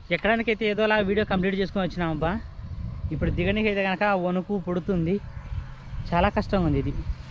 ఎక్కడానికైతే ఏదోలా video complete చేసుకొని వచ్చినామబ్బా ఇప్పుడు దిగడానికి అయితే కనుక వణుకు పుడుతుంది చాలా కష్టంగా ఉంది ఇది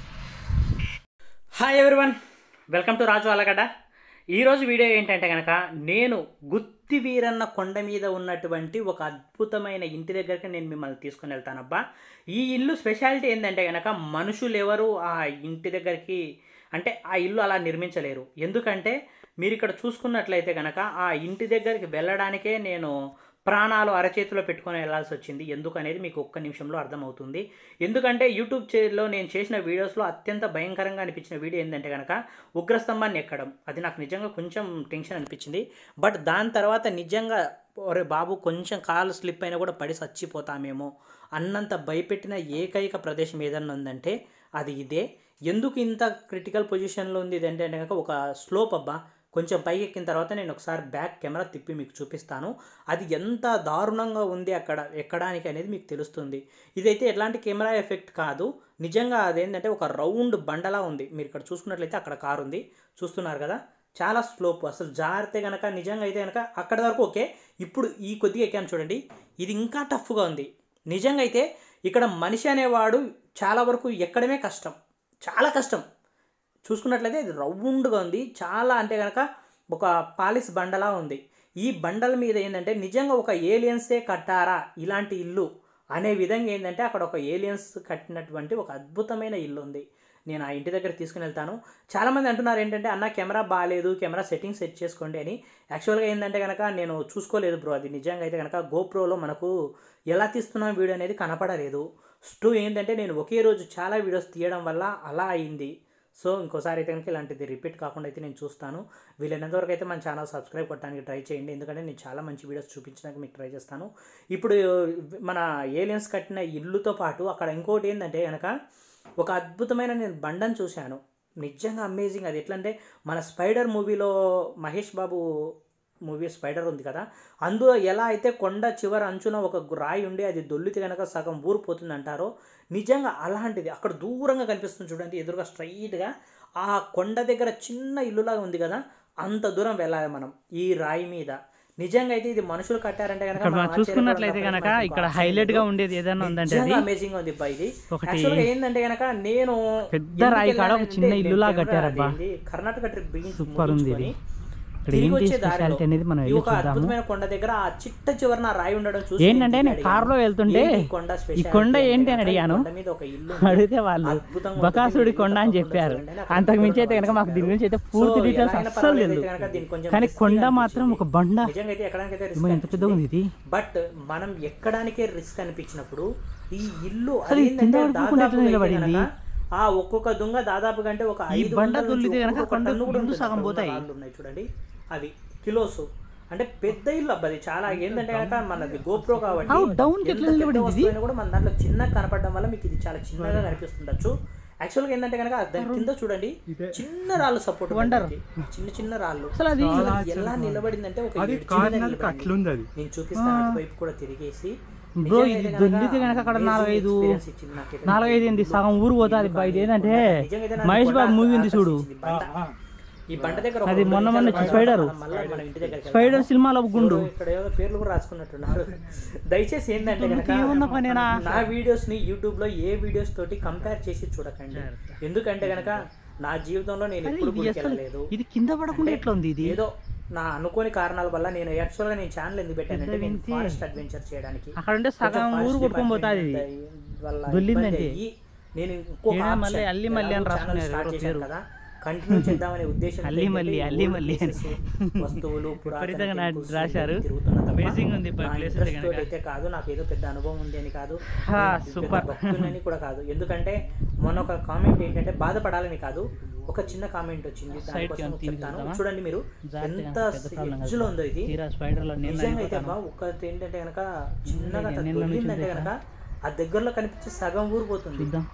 hi everyone welcome to Raju Alagadda ఈరోజు వీడియో ఏంటంటే కనుక నేను గుత్తి వీరన్న కొండ మీద ఉన్నటువంటి ఒక అద్భుతమైన ఇంటి దగ్గరికి నేను మిమ్మల్ని తీసుకుని వెళ్తానబ్బా ఈ ఇల్లు స్పెషాలిటీ ఏంటంటే కనుక మనుషులు ఎవరు ఆ ఇంటి దగ్గరికి అంటే ఆ ఇల్లు అలా నిర్మించలేరు ఎందుకంటే మీరు ఇక్కడ చూసుకున్నట్లయితే కనుక ఆ ఇంటి దగ్గరికి వెళ్ళడానికే నేను ప్రాణాలు అరచేతిలో పెట్టుకొని వెళ్ళాల్సి వచ్చింది ఎందుకు అనేది మీకు ఒక్క నిమిషంలో అర్థమవుతుంది ఎందుకంటే యూట్యూబ్ చేలో నేను చేసిన వీడియోస్లో అత్యంత భయంకరంగా అనిపించిన వీడియో ఏంటంటే కనుక ఉగ్రస్తంభాన్ని ఎక్కడం అది నాకు నిజంగా కొంచెం టెన్షన్ అనిపించింది బట్ దాని తర్వాత నిజంగా ఒరే బాబు కొంచెం కాలు స్లిప్ అయినా కూడా పడి చచ్చిపోతామేమో అన్నంత భయపెట్టిన ఏకైక ప్రదేశం ఏదన్నా ఉందంటే అది ఇదే ఎందుకు ఇంత క్రిటికల్ పొజిషన్లో ఉంది ఇది అంటే కనుక ఒక స్లోప్ అబ్బా కొంచెం పైకి ఎక్కిన తర్వాత నేను ఒకసారి బ్యాక్ కెమెరా తిప్పి మీకు చూపిస్తాను అది ఎంత దారుణంగా ఉంది అక్కడ ఎక్కడానికి అనేది మీకు తెలుస్తుంది ఇదైతే ఎలాంటి కెమెరా ఎఫెక్ట్ కాదు నిజంగా అదేంటంటే ఒక రౌండ్ బండలా ఉంది మీరు ఇక్కడ చూసుకున్నట్లయితే అక్కడ కారు ఉంది చూస్తున్నారు కదా చాలా స్లోప్ అసలు జారితే కనుక నిజంగా అయితే కనుక అక్కడ వరకు ఓకే ఇప్పుడు ఈ కొద్దిగా ఎక్కాను చూడండి ఇది ఇంకా టఫ్గా ఉంది నిజంగా అయితే ఇక్కడ మనిషి అనేవాడు చాలా వరకు ఎక్కడమే కష్టం చాలా కష్టం చూసుకున్నట్లయితే ఇది రౌండ్గా ఉంది చాలా అంటే కనుక ఒక పాలిస్ బండలా ఉంది ఈ బండల మీద ఏంటంటే నిజంగా ఒక ఏలియన్సే కట్టారా ఇలాంటి ఇల్లు అనే విధంగా ఏంటంటే అక్కడ ఒక ఏలియన్స్ కట్టినటువంటి ఒక అద్భుతమైన ఇల్లు ఉంది నేను ఆ ఇంటి దగ్గర తీసుకుని వెళ్తాను చాలామంది అంటున్నారు ఏంటంటే అన్న కెమెరా బాగాలేదు కెమెరా సెట్టింగ్ సెట్ చేసుకోండి అని యాక్చువల్గా ఏంటంటే కనుక నేను చూసుకోలేదు బ్రో అది నిజంగా అయితే కనుక గోప్రోలో మనకు ఎలా తీస్తున్నాం వీడియో అనేది కనపడలేదు స్టూ ఏంటంటే నేను ఒకే రోజు చాలా వీడియోస్ తీయడం వల్ల అలా అయింది సో ఇంకోసారి అయితే కనుక ఇలాంటిది రిపీట్ కాకుండా అయితే నేను చూస్తాను వీలైనంత వరకు అయితే మన ఛానల్ సబ్స్క్రైబ్ కొట్టడానికి ట్రై చేయండి ఎందుకంటే నేను చాలా మంచి వీడియోస్ చూపించడానికి మీకు ట్రై చేస్తాను ఇప్పుడు మన ఏలియన్స్ కట్టిన ఇల్లుతో పాటు అక్కడ ఇంకోటి ఏంటంటే కనుక ఒక అద్భుతమైన నేను బండను చూశాను నిజంగా అమేజింగ్ అది ఎట్లంటే మన స్పైడర్ మూవీలో మహేష్ బాబు మూవీ స్పైడర్ ఉంది కదా అందులో ఎలా అయితే కొండ చివర అంచున ఒక రాయి ఉండి అది దొల్లితే కనుక సగం ఊరిపోతుంది అంటారో నిజంగా అలాంటిది అక్కడ దూరంగా కనిపిస్తుంది చూడండి ఎదురుగా స్ట్రైట్గా ఆ కొండ దగ్గర చిన్న ఇల్లులాగా ఉంది కదా అంత దూరం వెళ్ళాలి మనం ఈ రాయి మీద నిజంగా అయితే ఇది మనుషులు కట్టారంటే కనుక ఇక్కడ మనం చూసుకున్నట్లయితే కనుక ఇక్కడ హైలైట్ గా ఉండేది ఏదైనా ఉందంటే అది అమేజింగ్ ఉంది బా ఇది ఒకటి Actually గా ఏంటంటే కనుక నేను పెద్ద ఎందుకు రాయి కాడ ఒక వెళ్ళానంటే చిన్న నేను ఇల్లులా కెమెరా కట్టారబ్బా. అదేంటి, కర్ణాటక ట్రిప్ బిగిన్ సూపర్ ఉంది ఇది. ముగించుకొని ఇక్కడ తిరిగి ఏంటి వచ్చే దారిలో స్పెషాలిటీ అనేది మనం ఈ వెళ్ళి ఒక చూద్దాము అద్భుతమైన కొండ దగ్గర ఆ చిట్ట చివరన ఆ రాయి ఉండడం చూసి ఏంటంటే నేను నేను అడిగాను. కారులో వెళ్తుంటే ఏంటి ఈ కొండ ఈ speciality కొండ అంటే ఏంటి అని కనుక ఈ అడిగాను కొండ మీద ఒక ఇల్లు ఉంది. అడిగితే వాళ్ళు అద్భుతంగా ఉంటుంది. బకాసుడి మీరు కొండ అని తప్పకుండా చెప్పారు చూడండి. అక్కడ అంతకు మించి అయితే చెప్పారు. కనుక మాకు దీని గురించి అయితే పూర్తి సో డీటెయిల్స్ ఎలా అయినా అస్సలు పర్వాలేదు లేదు అయితే కనుక దీనికి కొంచెం కానీ risky కొండ గా మాత్రం అనిపించింది. ఒక బండ నిజంగా అయితే ఎక్కడానికైతే ఏమో ఎంత పెద్దగా ఉంది ఇది బట్ మనం ఎక్కడానికే రిస్క్ అనిపించినప్పుడు ఈ ఇల్లు అసలు ఈ అదేంటంటే కింద పడిపోకుండా ఎట్లా దాదాపుగా అయితే నిలబడింది? గనక ఆ ఒక్కొక్క దుంగ దాదాపు కంటే ఒక ఈ ఐదు బండ వందల నుంచి తుల్లితే గనక ఒక్కొక్క కొండ టన్ను కూడా ముందు ఉంటుంది. సగం అక్కడ ఉన్న పోతాయి. రాళ్ళు ఉన్నాయి చూడండి అవి కిలోస్ అంటే పెద్ద ఇల్లు అబ్బది చాలా ఏంటంటే కనుక మనది గోప్రో కాబట్టి అవు, down కి ఎంత ఎట్లా పెద్ద నిలబడింది ఇది? వస్తువైనా కూడా మన దాంట్లో చిన్నగా కనపడడం వల్ల మీకు ఇది చాలా చిన్నగా కనిపిస్తుండొచ్చు యాక్చువల్గా ఏంటంటే కనుక దాని కింద చూడండి చిన్న రాళ్ళు సపోర్ట్ Wonder. చిన్న చిన్న రాళ్ళు అసలు అది ఎలా నిలబడిందంటే ఒక అది ఎడ్జ్ మీద కార్నర్ నిలబడింది. అట్లుంది అది నేను చూపిస్తాను అటువైపు కూడా తిరిగేసి బ్రో నిజంగా ఇది అయితే దొల్లితే కనుక అక్కడ amazing నాలుగైదు experience ఇచ్చింది నాకైతే. నాలుగైదు ఏంది సగం ఊరు పోతుంది బా ఇది ఏంటంటే నిజంగా అయితే నాకు మహేష్ కొండ బాబు మూవీ ఉంది చూడు ఆకర్షించింది బండ. ఈ బండ దగ్గర ఒక అది రెండు మొన్న మొన్న నిమిషాలు స్పైడర్. మనం మళ్ళా మన ఇంటి దగ్గరికి స్పైడర్ వెళ్దాము. సినిమాలో ఒక గుండు ఎవరో ఇక్కడ ఏదో పేర్లు కూడా రాసుకున్నట్టున్నారు దయచేసి ఏంటంటే కనుక ఏమన్నా పనేనా? నా వీడియోస్ ని యూట్యూబ్ లో ఏ వీడియోస్ తోటి కంపేర్ చేసి చూడకండి ఎందుకంటే కనుక నా జీవితంలో నేను అరే ఎప్పుడు ఇది గుడికి అసలు వెళ్ళలేదు ఇది కింద పడకుండా అంటే ఎట్లా ఉంది ఇది ఏదో నా అనుకోని కారణాల వల్ల నేను యాక్చువల్ గా నేను ఛానల్ ఎందుకు పెట్టానంటే పెద్ద నేను వింతి. ఫారెస్ట్ అడ్వెంచర్ చేయడానికి అక్కడ ఉంటే సగం కొంచెం ఊరు forest కొట్టుకొని పోతుంది department వల్ల దొల్లిందంటే. ఇబ్బంది అయ్యి నేను ఇంకొక ఈడ మళ్ళీ option, అల్లి మల్లి అని ఎలాగో రాసుకున్నారు channel start ఎవరో చేశాను పేరు. కదా కంటిన్యూ చేద్దామనే ఉద్దేశం అల్లి మల్లి, అల్లి మల్లి అని. వస్తువులు పురాతన విపరీతంగా నా- temples రాశారు. తిరుగుతున్నా తప్ప Amazing ఉంది ఈ నా place interest అయితే తోటి కనుక. అయితే కాదు నాకు ఏదో పెద్ద అనుభవం ఉంది అని కాదు హా, నేను పెద్ద super. భక్తుడిని కూడా కాదు ఎందుకంటే మొన్న ఒక కామెంట్ ఏంటంటే బాధపడాలని కాదు ఒక చిన్న కామెంట్ వచ్చింది Side కి దానికోసం ఏమైనా తీసి చెప్తాను చూద్దామా? చూడండి మీరు జాగ్రత్తగా ఎంత పెద్ద problem కాదు. ఎడ్జ్లో ఉందో ఇది తీరా స్పైడర్ లో నేను నిజంగా అయితే అయిపోతాను. బా ఒకటి ఏంటంటే కనుక చిన్నగా నేను అట్లా నేను దొరికిందంటే చూద్దాం. కనుక ఆ దగ్గరలో కనిపించే సగం ఊరిపోతుంది చూద్దాం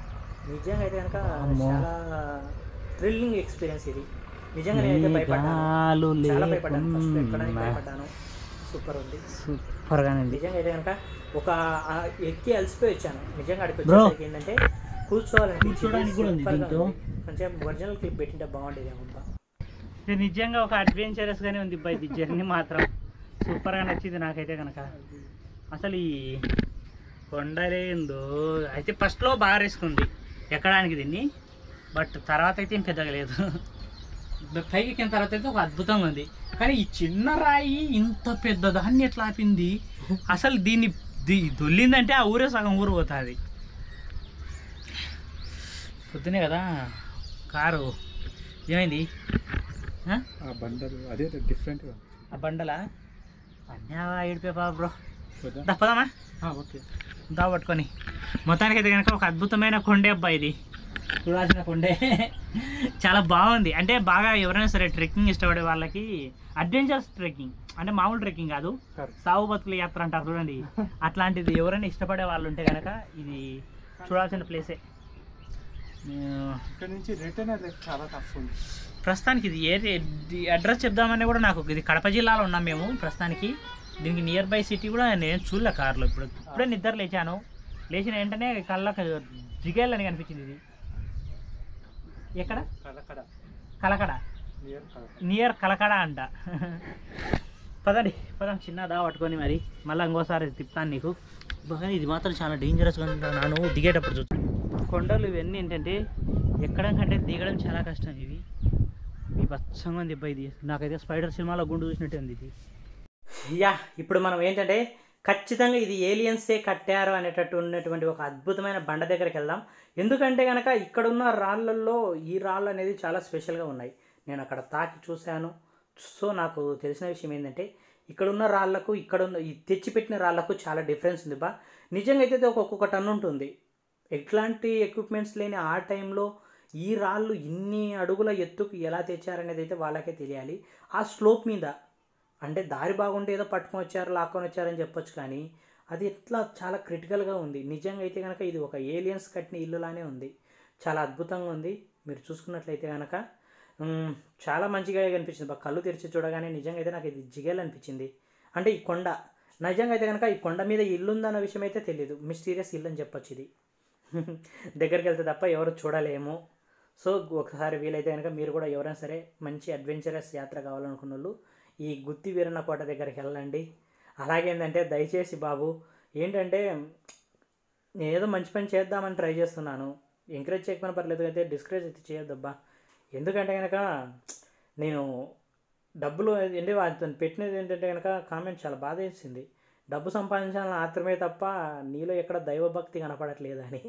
నిజంగా అయితే కనుక అమ్మో. చాలా థ్రిల్లింగ్ ఎక్స్పీరియన్స్ ఇది నిజంగా నేనైతే భయపడ్డాను మేఘాలు చాలా భయపడ్డాను ఫస్ట్ ఎక్కడానికి లేకున్నా. భయపడ్డాను సూపర్ ఉంది సూపర్ గా ఉంది నిజంగా అయితే కనుక ఒక ఆ ఎక్కి అలసిపోయి వచ్చాను నిజంగా అక్కడికి Bro. వచ్చేసరికి ఏంటంటే కూర్చోవాలనిపించింది కూర్చోడానికి కూడా ఉంది సూపర్గా దీంతో. ఉంది. కొంచెం ఒరిజినల్ క్లిప్ పెట్టింటే బాగుండేది అమ్మ ఇది నిజంగా ఒక అడ్వెంచరస్ గానే ఉంది బై జర్నీ మాత్రం సూపర్గా నచ్చింది నాకైతే కనుక అసలు ఈ కొండలేందో అయితే ఫస్ట్లో బాగా రిస్క్ ఉంది ఎక్కడానికి దీన్ని బట్ తర్వాత అయితే ఏం పెద్దగా లేదు పైకి ఎక్కిన తర్వాత అయితే ఒక అద్భుతంగా ఉంది కానీ ఈ చిన్న రాయి ఇంత పెద్ద దాన్ని ఎట్లా ఆపింది అసలు దీన్ని దీ- దొల్లిందంటే ఆ ఊరే సగం ఊరు పోతుంది పొద్దునే కదా కారు ఏమైంది ఆ? ఆ బండలు అదే డిఫరెంట్ ఆ బండలా అన్యావా ఏడిపే బాబు బ్రో కదా తప్పదమ్మా ఓకే దా పట్టుకొని మొత్తానికి అయితే కనుక ఒక అద్భుతమైన కొండే అబ్బా ఇది చూడాల్సిన కొండే చాలా బాగుంది అంటే బాగా ఎవరైనా సరే ట్రెక్కింగ్ ఇష్టపడే వాళ్ళకి అడ్వెంచర్స్ ట్రెక్కింగ్ అంటే మామూలు ట్రెక్కింగ్ కాదు సాగు బతుకుల యాత్ర అంటారు చూడండి అట్లాంటిది ఎవరైనా ఇష్టపడే వాళ్ళు ఉంటే కనుక ఇది చూడాల్సిన ప్లేసే నేను ఇక్కడ నుంచి రిటర్న్ అది చాలా టఫ్ ఉంది ప్రస్తుతానికి ఇది ఏ ఇది అడ్రస్ చెప్దామని కూడా నాకు ఇది కడప జిల్లాలో ఉన్నాం మేము ప్రస్తుతానికి దీనికి నియర్ బై సిటీ కూడా నేను చూడలే కార్లో ఇప్పుడు ఇప్పుడే నిద్ర లేచాను లేచిన వెంటనే కళ్ళకు జిగేళ్ళని కనిపించింది ఇది ఎక్కడ కలకడ కలకడ నియర్ కలకడ నియర్ కలకడ అంట పదండి పదం చిన్న దా పట్టుకొని మరి మళ్ళీ ఇంకోసారి తిప్పుతాను నీకు బాగా ఇది మాత్రం చాలా డేంజరస్గా ఉంటాను దిగేటప్పుడు చూ కొండలు ఇవన్నీ ఏంటంటే ఎక్కడం కంటే దిగడం చాలా కష్టం ఇవి ఈ బచ్చంగా ఉంది అబ్బాయి ఇది నాకైతే స్పైడర్ సినిమాలో గుండు చూసినట్టే ఉంది ఇది యా ఇప్పుడు మనం ఏంటంటే ఖచ్చితంగా ఇది ఏలియన్సే కట్టారు అనేటట్టు ఉన్నటువంటి ఒక అద్భుతమైన బండ దగ్గరికి వెళ్దాం ఎందుకంటే కనుక ఇక్కడున్న రాళ్ళల్లో ఈ రాళ్ళు అనేది చాలా స్పెషల్గా ఉన్నాయి నేను అక్కడ తాకి చూశాను సో నాకు తెలిసిన విషయం ఏంటంటే ఇక్కడున్న రాళ్ళకు ఇక్కడున్న ఈ తెచ్చిపెట్టిన రాళ్ళకు చాలా డిఫరెన్స్ ఉంది బా నిజంగా అయితే ఇది ఒక ఒక్కొక్క టన్ ఉంటుంది ఎట్లాంటి ఎక్విప్మెంట్స్ లేని ఆ టైంలో ఈ రాళ్ళు ఇన్ని అడుగుల ఎత్తుకు ఎలా తెచ్చారనేది అయితే వాళ్ళకే తెలియాలి ఆ స్లోప్ మీద అంటే దారి బాగుంటే ఏదో పట్టుకొని వచ్చారు లాక్కొని వచ్చారని చెప్పొచ్చు కానీ అది ఎట్లా చాలా క్రిటికల్గా ఉంది నిజంగా అయితే కనుక ఇది ఒక ఏలియన్స్ కట్టిన ఇల్లులానే ఉంది చాలా అద్భుతంగా ఉంది మీరు చూసుకున్నట్లయితే కనుక మ్, చాలా మంచిగా కనిపించింది బాగా కళ్ళు తెరిచి చూడగానే నిజంగా అయితే నాకు ఇది జిగేల్ అనిపించింది అంటే ఈ కొండ నిజంగా అయితే కనుక ఈ కొండ మీద ఇల్లు ఉందన్న విషయం అయితే తెలియదు మిస్టీరియస్ ఇల్లు అని చెప్పొచ్చు ఇది దగ్గరికి వెళ్తే తప్ప ఎవరు చూడలేము సో ఒకసారి వీలైతే కనుక మీరు కూడా ఎవరైనా సరే మంచి అడ్వెంచరస్ యాత్ర కావాలనుకున్న వాళ్ళు ఈ గుత్తి వీరన్న కోట దగ్గరికి వెళ్ళండి అలాగేందంటే దయచేసి బాబు ఏంటంటే నేను ఏదో మంచి పని చేద్దామని ట్రై చేస్తున్నాను ఎంకరేజ్ చేయకపోయినా పర్లేదు అయితే డిస్కరేజ్ అయితే చేయొద్దబ్బా ఎందుకంటే కనుక నేను డబ్బులు ఏంటి అతను పెట్టినది ఏంటంటే కనుక కామెంట్ చాలా బాధ వేసింది డబ్బు సంపాదించాలని ఆత్రమే తప్ప నీలో ఎక్కడ దైవభక్తి కనపడట్లేదు అని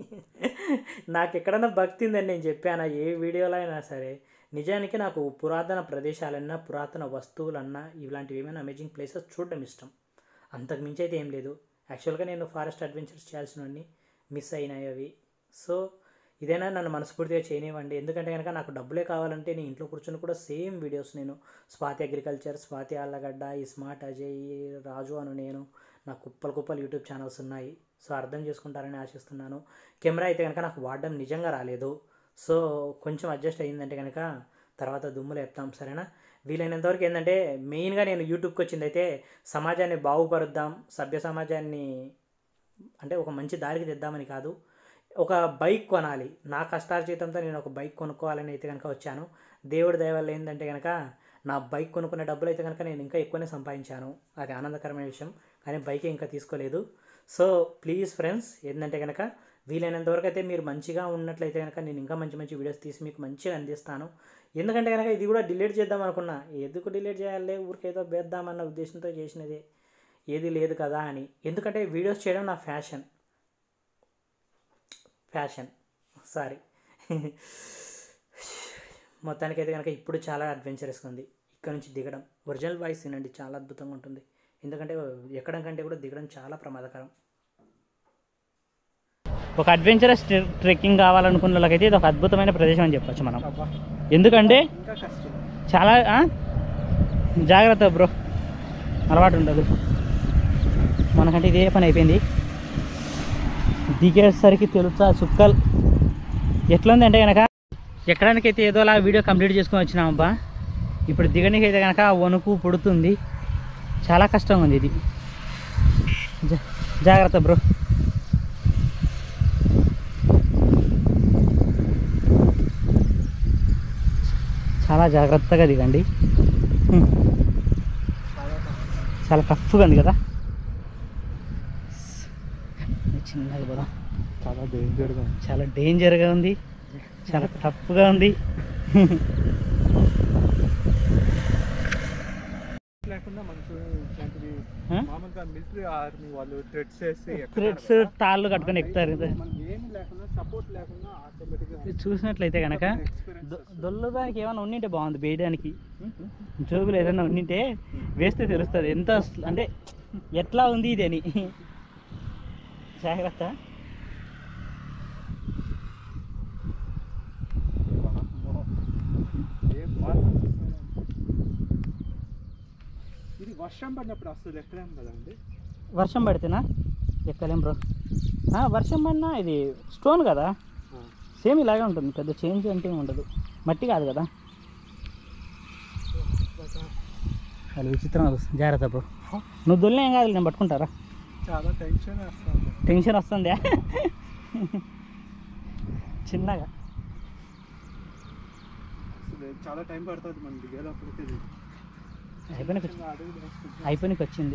నాకు ఎక్కడన్నా భక్తి ఉందని నేను చెప్పాను ఏ వీడియోలో అయినా సరే నిజానికి నాకు పురాతన ప్రదేశాలన్నా పురాతన వస్తువులన్నా ఇలాంటివి ఏమైనా అమేజింగ్ ప్లేసెస్ చూడడం ఇష్టం అంతకు మించి అయితే ఏం లేదు యాక్చువల్గా నేను ఫారెస్ట్ అడ్వెంచర్స్ చేయాల్సినవన్నీ మిస్ అయినాయి అవి సో ఇదైనా నన్ను మనస్ఫూర్తిగా చేయనివ్వండి ఎందుకంటే కనుక నాకు డబ్బులే కావాలంటే నేను ఇంట్లో కూర్చొని కూడా సేమ్ వీడియోస్ నేను స్వాతి అగ్రికల్చర్ స్వాతి ఆళ్ళగడ్డ ఈ స్మార్ట్ అజయ్ రాజు అను నేను నాకు కుప్పలు కుప్పలు యూట్యూబ్ ఛానల్స్ ఉన్నాయి సో అర్థం చేసుకుంటారని ఆశిస్తున్నాను కెమెరా అయితే కనుక నాకు వాడడం నిజంగా రాలేదు సో కొంచెం అడ్జస్ట్ అయ్యిందంటే కనుక తర్వాత దుమ్ములు ఎత్తాం సరేనా వీలైనంతవరకు ఏంటంటే మెయిన్గా నేను యూట్యూబ్కి వచ్చింది అయితే సమాజాన్ని బాగుపరుద్దాం సభ్య సమాజాన్ని అంటే ఒక మంచి దారికి తెద్దామని కాదు ఒక బైక్ కొనాలి నా కష్టార్జితంతో నేను ఒక బైక్ కొనుక్కోవాలని అయితే కనుక వచ్చాను దేవుడి దయ వల్ల ఏంటంటే కనుక నా బైక్ కొనుక్కునే డబ్బులు అయితే కనుక నేను ఇంకా ఎక్కువనే సంపాదించాను అది ఆనందకరమైన విషయం కానీ బైక్ ఇంకా తీసుకోలేదు సో ప్లీజ్ ఫ్రెండ్స్ ఏంటంటే కనుక వీలైనంత వరకు అయితే మీరు మంచిగా ఉన్నట్లయితే కనుక నేను ఇంకా మంచి మంచి వీడియోస్ తీసి మీకు మంచిగా అందిస్తాను ఎందుకంటే కనుక ఇది కూడా డిలీట్ చేద్దాం అనుకున్నా ఎందుకు డిలీట్ చేయాలి ఊరికేదో వేద్దామన్న ఉద్దేశంతో చేసినదే ఏది లేదు కదా అని ఎందుకంటే వీడియోస్ చేయడం నా ఫ్యాషన్ ఫ్యాషన్ సారీ మొత్తానికైతే కనుక ఇప్పుడు చాలా అడ్వెంచరస్గా ఉంది ఇక్కడ నుంచి దిగడం ఒరిజినల్ వాయిస్ వినండి చాలా అద్భుతంగా ఉంటుంది ఎందుకంటే ఎక్కడం కంటే కూడా దిగడం చాలా ప్రమాదకరం ఒక అడ్వెంచరస్ ట్రెక్కింగ్ కావాలనుకున్న వాళ్ళకైతే ఇది ఒక అద్భుతమైన ప్రదేశం అని చెప్పొచ్చు మనం అబ్బా ఎందుకంటే ఇంకా కష్టం చాలా ఆ? జాగ్రత్త బ్రో అలవాటు ఉండదు మనకంటే ఇదే పని అయిపోయింది దిగేసరికి తెలుసా చుక్కలు ఎట్లుంది అంటే కనుక ఎక్కడానికైతే ఏదోలా వీడియో కంప్లీట్ చేసుకొని వచ్చినామబ్బా ఇప్పుడు దిగడానికి అయితే కనుక వణుకు పుడుతుంది చాలా కష్టంగా ఉంది ఇది జా- జాగ్రత్త బ్రో చాలా జాగ్రత్తగా దిగండి హ్మ్. చాలా టఫ్గా ఉంది కదా చిన్నగా కూడా చాలా డేంజర్గా ఉంది చాలా డేంజర్గా ఉంది చాలా టఫ్గా ఉంది లేకుండా మనకు ఇట్లాంటివి ఆ? మామూలుగా మిలిటరీ ఆర్మీ వాళ్ళు థ్రెడ్స్ వేసి థ్రెడ్స్ తాళ్ళు కట్టుకొని ఎక్కుతారు కదా. మనకి ఏమి లేకుండా సపోర్ట్ లేకుండా ఆటోమేటిక్గా ఇది చూసినట్లయితే కనుక దొ- దొల్లదానికి ఏమైనా ఉండింటే బాగుంది వేయడానికి జోబులు ఏదైనా ఉండింటే వేస్తే తెలుస్తుంది ఎంత అసలు- అంటే ఎట్లా ఉంది ఇది అని జాగ్రత్త ఏం బాగా అనిపిస్తుంది. ఇది వర్షం పడినప్పుడు అసలు ఎక్కలేం కదండి వర్షం పడితేనా ఎక్కలేం బ్రో ఆ, వర్షం పడినా ఇది స్టోన్ కదా సేమ్ ఇలాగే ఉంటుంది పెద్ద చేంజ్ అంటే ఏం ఉండదు మట్టి కాదు కదా చాలా విచిత్రంగా వస్తుంది జాగ్రత్త బ్రో నువ్వు దొల్లి ఏం కాదు నేను పట్టుకుంటారా చాలా టెన్షన్ వేస్తుంది టెన్షన్ వస్తుందా చిన్నగా అసలు చాలా టైం పడుతుంది మనం దిగేటప్పటికి ఇది. అయిపోయినకి చిన్న అడుగులు వేసుకుంటాం. అయిపోయినకి వచ్చింది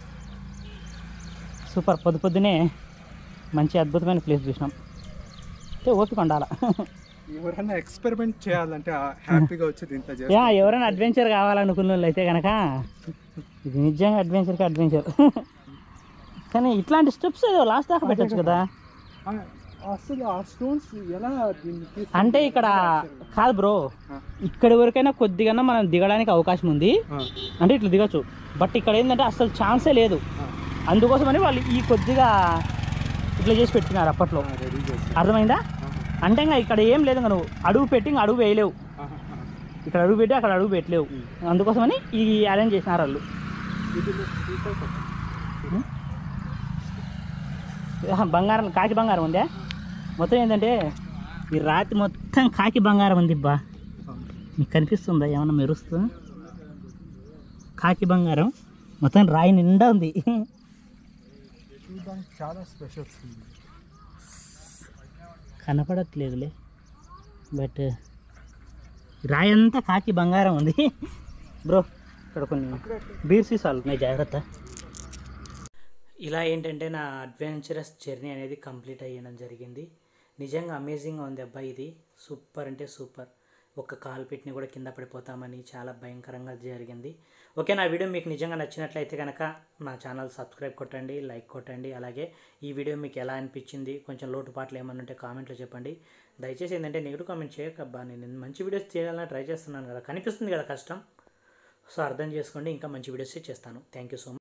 సూపర్ పొద్దు పొద్దునే మంచి అద్భుతమైన ప్లేస్ చూసినాం అంటే ఓపిక ఉండాలా ఎవరైనా ఎక్స్పెరిమెంట్ చేయాలంటే హ్యాపీగా వచ్చి దీంట్లో యా చేస్తారు ఎవరైనా అడ్వెంచర్ కావాలనుకున్న వాళ్ళు అయితే కనుక ఇది నిజంగా అడ్వెంచర్కి అడ్వెంచర్ కానీ ఇట్లాంటి స్టెప్స్ లాస్ట్ దాకా పెట్టచ్చు కదా ఆ, అసలు ఆ స్టోన్స్ ఎలా దీన్ని తీసుకొని అంటే ఇక్కడ కాదు బ్రో ఆ, ఇక్కడి వరకైనా కొద్దిగా మనం దిగడానికి అవకాశం ఉంది ఆ, అంటే ఇట్లా దిగచ్చు బట్ ఇక్కడ ఏంటంటే అసలు ఛాన్సే లేదు ఆ, అందుకోసమని వాళ్ళు ఈ కొద్దిగా ఇట్లా చేసి పెట్టినారు అప్పట్లో ఆ, రెడీ చేసి అర్థమైందా ఆహా, అంటే ఇంకా ఇక్కడ ఏం లేదు ఇంకా నువ్వు అడుగు పెట్టి ఇంకా అడుగు వేయలేవు ఆహా, ఆహా. ఇక్కడ అడుగు పెట్టి అక్కడ అడుగు పెట్టలేవు అందుకోసమని ఈ అరేంజ్ చేసినారు వాళ్ళు ఇది తీసేసి ఆహా, బంగారం కాకి బంగారం ఉందే మొత్తం ఏంటంటే ఈ రాతి మొత్తం కాకి బంగారం ఉంది బా మీకు కనిపిస్తుందా ఏమన్నా మెరుస్తుందా కాకి బంగారం మొత్తం రాయి నిండా ఉంది చూడడానికి చాలా స్పెషల్స్ ఉంది కనపడట్లేదులే బట్ రాయి అంతా కాకి బంగారం ఉంది బ్రో ఇక్కడ కొన్ని బీర్ సీసాలు ఉన్నాయి జాగ్రత్త ఇలా ఏంటంటే నా అడ్వెంచరస్ జర్నీ అనేది కంప్లీట్ అయ్యడం జరిగింది నిజంగా అమేజింగ్గా ఉంది అబ్బాయి ఇది సూపర్ అంటే సూపర్ ఒక్క కాలు పెట్టిన కూడా కింద పడిపోతామని చాలా భయంకరంగా జరిగింది ఓకే నా వీడియో మీకు నిజంగా నచ్చినట్లయితే కనుక నా ఛానల్ సబ్స్క్రైబ్ కొట్టండి లైక్ కొట్టండి అలాగే ఈ వీడియో మీకు ఎలా అనిపించింది కొంచెం లోటుపాట్లు ఏమన్నా ఉంటే కామెంట్లో చెప్పండి దయచేసి ఏంటంటే నెగిటివ్ కామెంట్ చేయకబ్బా నేను మంచి వీడియోస్ చేయాలని ట్రై చేస్తున్నాను కదా కనిపిస్తుంది కదా కష్టం సో అర్థం చేసుకోండి ఇంకా మంచి వీడియోస్ చేస్తాను థ్యాంక్ యూ సో మచ్